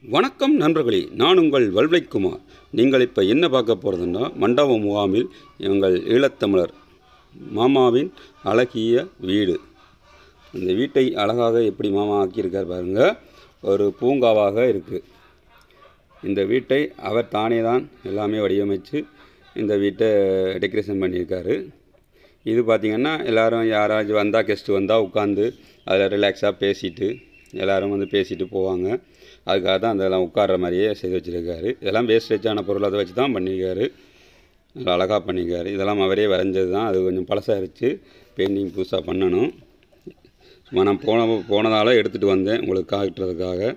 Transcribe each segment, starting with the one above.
வணக்கம் நண்பர்களே நான் உங்கள் வல்வைக்குமார் நீங்கள் இப்போ என்ன பார்க்க போகிறதுன்னா மண்டப முகாமில் எங்கள் ஈழத்தமிழர் மாமாவின் அழகிய வீடு இந்த வீட்டை அழகாக எப்படி மாமா ஆக்கியிருக்கார் பாருங்க ஒரு பூங்காவாக இருக்குது இந்த வீட்டை அவர் தானே தான் எல்லாமே வடிவமைச்சு இந்த வீட்டை டெக்கரேஷன் பண்ணியிருக்காரு இது பார்த்திங்கன்னா எல்லாரும் யாராச்சும் வந்தால் கெஸ்ட்டு வந்தால் உட்காந்து அதில் ரிலாக்ஸாக பேசிட்டு எல்லாரும் வந்து பேசிட்டு போவாங்க அதுக்காக தான் அதெல்லாம் உட்கார்ற மாதிரியே செய்து வச்சுருக்காரு இதெல்லாம் வேஸ்டேஜான பொருள் அதை வச்சு தான் பண்ணியிருக்காரு நல்லா அழகாக பண்ணியிருக்காரு இதெல்லாம் அவரே வரைஞ்சது தான் அது கொஞ்சம் பழசாயிருச்சு பெயிண்டிங் புதுசாக பண்ணணும் சும்மா நான் போன போனதால் எடுத்துகிட்டு வந்தேன் உங்களுக்கு காட்டுறதுக்காக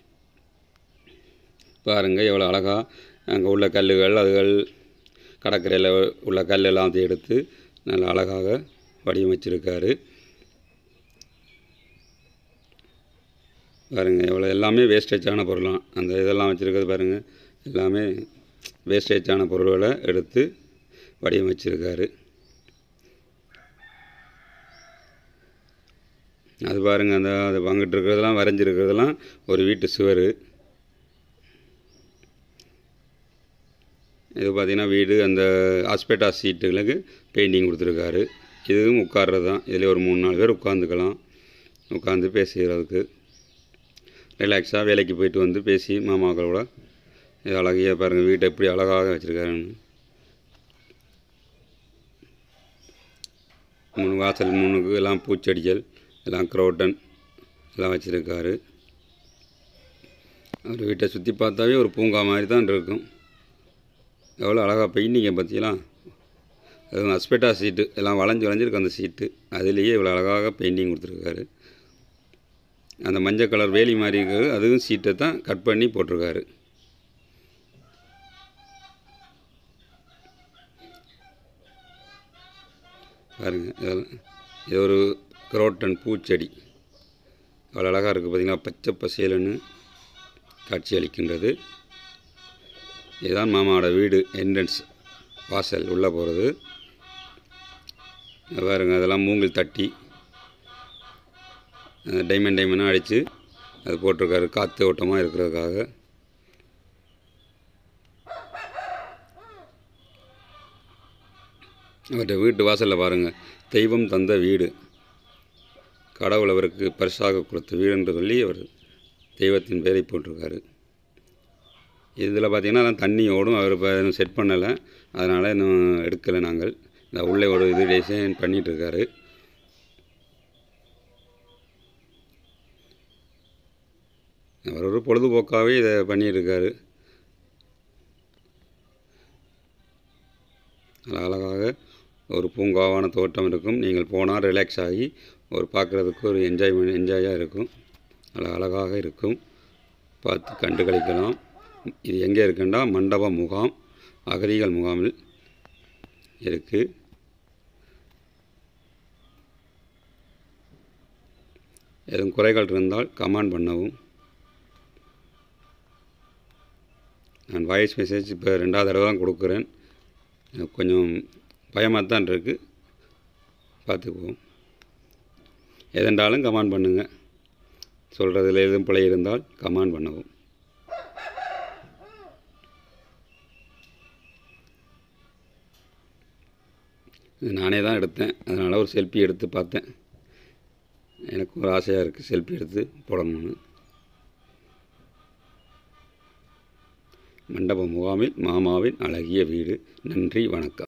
பாருங்கள் எவ்வளோ அழகாக அங்கே உள்ள கல்லுகள் அதுகள் கடற்கரையில் உள்ள கல் எல்லாத்தையும் எடுத்து நல்லா அழகாக வடிவமைச்சிருக்காரு பாருங்கள் எவ்வளோ எல்லாமே வேஸ்டேஜான பொருளாம் அந்த இதெல்லாம் வச்சுருக்கிறது பாருங்கள் எல்லாமே வேஸ்டேஜான பொருள்களை எடுத்து வடிவமைச்சிருக்காரு அது பாருங்கள் அந்த அது வாங்கிட்டு இருக்கிறதெல்லாம் வரைஞ்சிருக்கிறதெல்லாம் ஒரு வீட்டு சுவர் இது பார்த்திங்கன்னா வீடு அந்த ஆஸ்பெட்டா சீட்டுகளுக்கு பெயிண்டிங் கொடுத்துருக்காரு இதுவும் உட்கார்றது தான் இதில் ஒரு மூணு நாலு பேர் உட்காந்துக்கலாம் உட்காந்து பேசுகிறதுக்கு ரிலாக்ஸாக வேலைக்கு போயிட்டு வந்து பேசி மாமாக்களோட இது அழகிய பாருங்கள் வீட்டை எப்படி அழகாக வச்சுருக்காருன்னு மூணு வாசல் மூணுக்கு எல்லாம் பூச்செடிகள் எல்லாம் குரோட்டன் எல்லாம் வச்சுருக்காரு அவர் வீட்டை சுற்றி பார்த்தாவே ஒரு பூங்கா மாதிரி தான் இருக்கும் எவ்வளோ அழகாக பெயிண்டிங்க பார்த்தீங்களா அதுவும் அஸ்பெட்டா சீட்டு எல்லாம் வளைஞ்சு வளைஞ்சிருக்கு அந்த சீட்டு அதுலேயே இவ்வளோ அழகாக பெயிண்டிங் கொடுத்துருக்காரு அந்த மஞ்சள் கலர் வேலி மாதிரி இருக்குது அதுவும் சீட்டை தான் கட் பண்ணி போட்டிருக்காரு பாருங்க இதெல்லாம் இது ஒரு குரோட்டன் பூச்செடி அவ்வளோ அழகாக இருக்குது பார்த்திங்களா பச்சை பசேலுன்னு காட்சி அளிக்கின்றது இதுதான் மாமாவோட வீடு என்ட்ரன்ஸ் வாசல் உள்ளே போகிறது பாருங்க அதெல்லாம் மூங்கில் தட்டி டைமண்ட் டைமண்டாக அடித்து அது போட்டிருக்காரு காற்று ஓட்டமாக இருக்கிறதுக்காக அவர்கிட்ட வீட்டு வாசலில் பாருங்கள் தெய்வம் தந்த வீடு கடவுள் அவருக்கு பரிசாக கொடுத்த வீடு என்று சொல்லி அவர் தெய்வத்தின் பெயரை போட்டிருக்காரு இதில் பார்த்திங்கன்னா அதான் தண்ணி ஓடும் அவர் இப்போ இன்னும் செட் பண்ணலை அதனால் இன்னும் எடுக்கலை நாங்கள் இந்த உள்ளே ஒரு இது டிசைன் பண்ணிகிட்ருக்காரு அவர் ஒரு பொழுதுபோக்காகவே இதை பண்ணியிருக்காரு அழகாக ஒரு பூங்காவான தோட்டம் இருக்கும் நீங்கள் போனால் ரிலாக்ஸ் ஆகி ஒரு பார்க்குறதுக்கு ஒரு என்ஜாய்மெண்ட் என்ஜாயாக இருக்கும் அழ அழகாக இருக்கும் பார்த்து கண்டு கழிக்கலாம் இது எங்கே இருக்குன்னா மண்டப முகாம் அகதிகள் முகாமில் இருக்குது எதுவும் குறைகள் இருந்தால் கமெண்ட் பண்ணவும் நான் வாய்ஸ் மெசேஜ் இப்போ ரெண்டாவது தடவை தான் கொடுக்குறேன் எனக்கு கொஞ்சம் பயமாக தான் இருக்குது பார்த்துக்குவோம் எதென்றாலும் கமெண்ட் பண்ணுங்கள் சொல்கிறதுல எதுவும் பிழை இருந்தால் கமெண்ட் பண்ணவும் இது நானே தான் எடுத்தேன் அதனால் ஒரு செல்ஃபி எடுத்து பார்த்தேன் எனக்கு ஒரு ஆசையாக இருக்குது செல்ஃபி எடுத்து போடணும்னு மண்டப முகாமில் மாமாவின் அழகிய வீடு நன்றி வணக்கம்